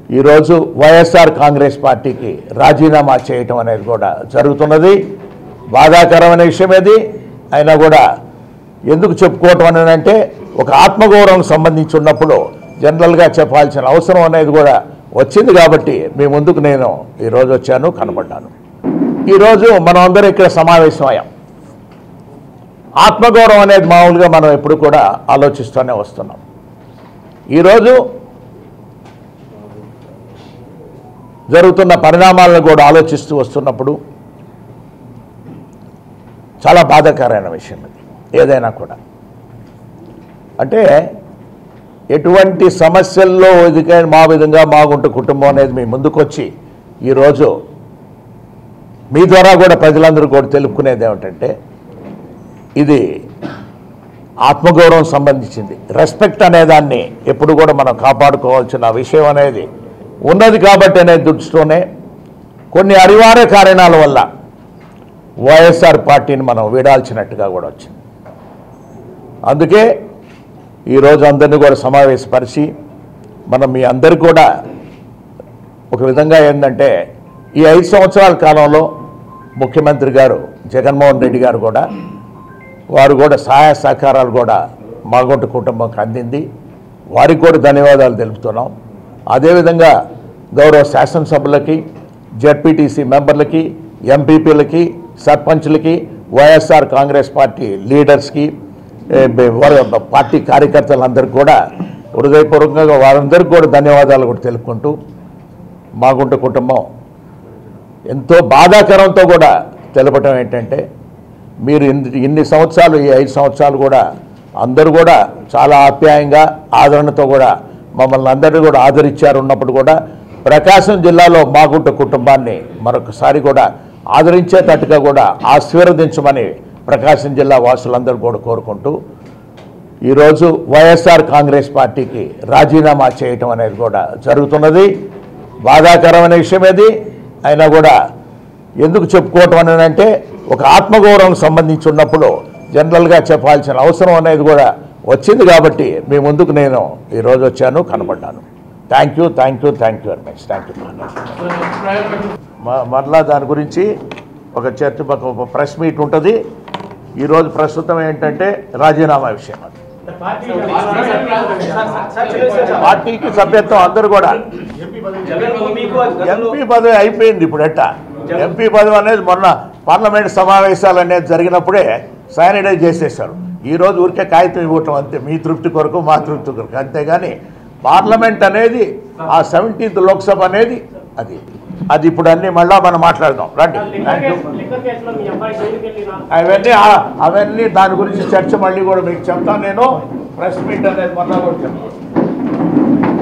ఈరోజు వైఎస్ఆర్ కాంగ్రెస్ పార్టీకి రాజీనామా చేయటం అనేది కూడా జరుగుతున్నది బాధాకరమైన విషయం ఇది అయినా కూడా ఎందుకు చెప్పుకోవటం అని అంటే ఒక ఆత్మగౌరవం సంబంధించి ఉన్నప్పుడు జనరల్గా చెప్పాల్సిన అవసరం అనేది కూడా వచ్చింది కాబట్టి మీ ముందుకు నేను ఈరోజు వచ్చాను కనపడ్డాను ఈరోజు మనం అందరం ఇక్కడ సమావేశం అయ్యాం ఆత్మగౌరవం అనేది మామూలుగా మనం ఎప్పుడు కూడా ఆలోచిస్తూనే వస్తున్నాం ఈరోజు జరుగుతున్న పరిణామాలను కూడా ఆలోచిస్తూ వస్తున్నప్పుడు చాలా బాధాకరమైన విషయం ఇది ఏదైనా కూడా అంటే ఎటువంటి సమస్యల్లో ఎదుకైన మా విధంగా మాగుంట కుటుంబం అనేది మీ ముందుకొచ్చి ఈరోజు మీ ద్వారా కూడా ప్రజలందరూ కూడా తెలుపుకునేది ఏమిటంటే ఇది ఆత్మగౌరవం సంబంధించింది రెస్పెక్ట్ అనే దాన్ని ఎప్పుడు కూడా మనం కాపాడుకోవాల్సిన విషయం అనేది ఉన్నది కాబట్టి అనే దృష్టితోనే కొన్ని అనివార్య కారణాల వల్ల వైఎస్ఆర్ పార్టీని మనం వీడాల్సినట్టుగా కూడా వచ్చింది అందుకే ఈరోజు అందరినీ కూడా సమావేశపరిచి మనం మీ అందరు కూడా ఒక విధంగా ఏంటంటే ఈ ఐదు సంవత్సరాల కాలంలో ముఖ్యమంత్రి గారు జగన్మోహన్ రెడ్డి గారు కూడా వారు కూడా సహాయ సహకారాలు కూడా మాగొంట కుటుంబంకి అందింది వారికి కూడా ధన్యవాదాలు తెలుపుతున్నాం అదేవిధంగా గౌరవ శాసనసభ్యులకి జడ్పీటీసీ మెంబర్లకి ఎంపీపీలకి సర్పంచ్లకి వైఎస్ఆర్ కాంగ్రెస్ పార్టీ లీడర్స్కి ఏ, బె- వారి పార్టీ కార్యకర్తలందరికీ కూడా హృదయపూర్వకంగా వారందరికీ కూడా ధన్యవాదాలు కూడా తెలుపుకుంటూ మాగుంట కుటుంబం ఎంతో బాధాకరంతో కూడా తెలపటం ఏంటంటే మీరు ఇన్ని ఇన్ని సంవత్సరాలు ఈ ఐదు సంవత్సరాలు కూడా అందరూ కూడా చాలా ఆప్యాయంగా ఆదరణతో కూడా మమ్మల్ని అందరినీ కూడా ఆదరించారు ఉన్నప్పుడు కూడా ప్రకాశం జిల్లాలో మాగుంట కుటుంబాన్ని మరొకసారి కూడా ఆదరించేటట్టుగా కూడా ఆశీర్వదించమని ప్రకాశం జిల్లా వాసులందరూ కూడా కోరుకుంటూ ఈరోజు వైఎస్ఆర్ కాంగ్రెస్ పార్టీకి రాజీనామా చేయటం అనేది కూడా జరుగుతున్నది బాధాకరమైన విషయం ఇది అయినా కూడా ఎందుకు చెప్పుకోవటం అని అంటే ఒక ఆత్మగౌరవం సంబంధించి ఉన్నప్పుడు జనరల్గా చెప్పాల్సిన అవసరం అనేది కూడా వచ్చింది కాబట్టి మీ ముందుకు నేను ఈరోజు వచ్చాను కనపడ్డాను thank you thank you thank you very much thank you మరలా దాని గురించి ఒక చర్చ ఒక ప్రెస్ మీట్ ఉంటుంది ఈరోజు ప్రస్తుతం ఏంటంటే రాజీనామా విషయం అది పార్టీకి సభ్యత్వం అందరూ కూడా ఎంపీ పదవి అయిపోయింది ఇప్పుడు ఎట్టా ఎంపీ పదవి అనేది మొన్న పార్లమెంట్ సమావేశాలు అనేది జరిగినప్పుడే శానిటైజ్ చేసేసారు ఈ రోజు ఊరికే కాగితం ఇవ్వటం అంతే మీ తృప్తి కొరకు మా తృప్తి కొరకు అంతేగాని పార్లమెంట్ అనేది ఆ సెవెంటీన్త్ లోక్సభ అనేది అది అది ఇప్పుడు అన్ని మళ్ళా మనం మాట్లాడదాం రండి థ్యాంక్ యూ లిక్కర్ కేసులో మీ అబ్బాయి జైలుకి వెళ్ళినా అవన్నీ ఆ- అవన్నీ దాని గురించి చర్చ మళ్ళీ కూడా మీకు చెప్తాను నేను ప్రెస్ మీట్ అనేది మొన్న కూడా చెప్తాను